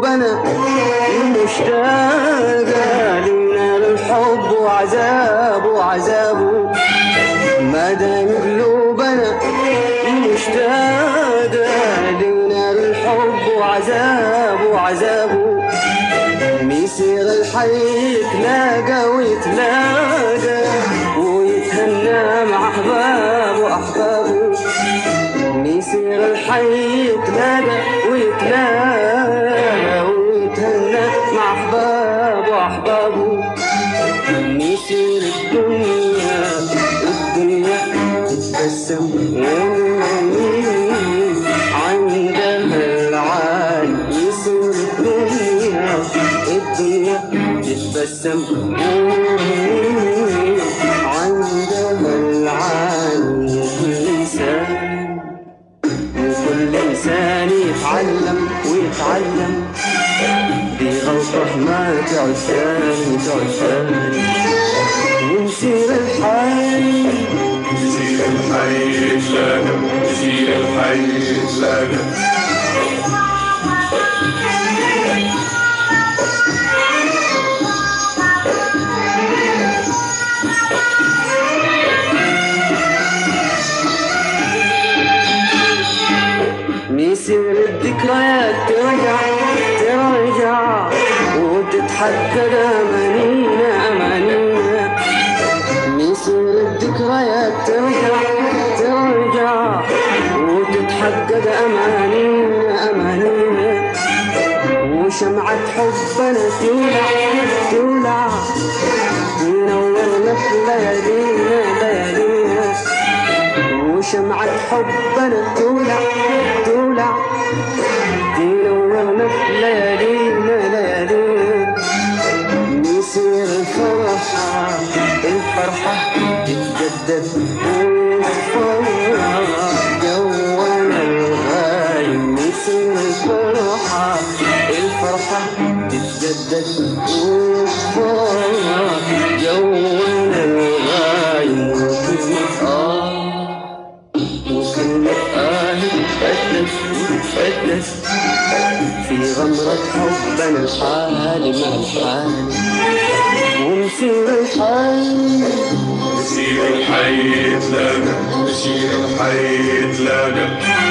قلوبنا مشتاقة لننال الحب وعذاب وعذابه ما دام قلوبنا مشتاقة لننال الحب وعذاب وعذابه ميصير الحي يتلاقى ويتلاقى ويتهنى مع أحبابه وأحبابه ميصير الحي يتلاقى ويتلاقى ويتهنى مع أحبابه وأحبابه ميصير الدنيا الدنيا تتبسم عندها العالي يصير الدنيا الدنيا تتبسم عندها العالي كل إنسان وكل إنسان يتعلم ويتعلم دي غلطة ما تعد ثاني تعد ثاني ونسير الحي يصير الحي يتلاقى يصير الحي يتلاقى نسير الذكريات ترجع ترجع وتتحقق أمانينا أمانينا نسير الذكريات ترجع ترجع وتتحقق أمانينا أمانينا وشمعة حبنا تولع تولع تنور لك ليالينا ليالينا وشمعة حبنا تولع تولع تنورنا ليالينا ليالينا نصير الفرحة الفرحة تتجدد والفرحة جوانا الغايم نصير الفرحة الفرحة تتجدد والفرحة جوانا الغايم وكلمة آه وكلمة آه تتفتش تتفتش في غمرة حبنا الحالي مع الحالي ونسير الحي يصير الحي يتلاقى يصير الحي يتلاقى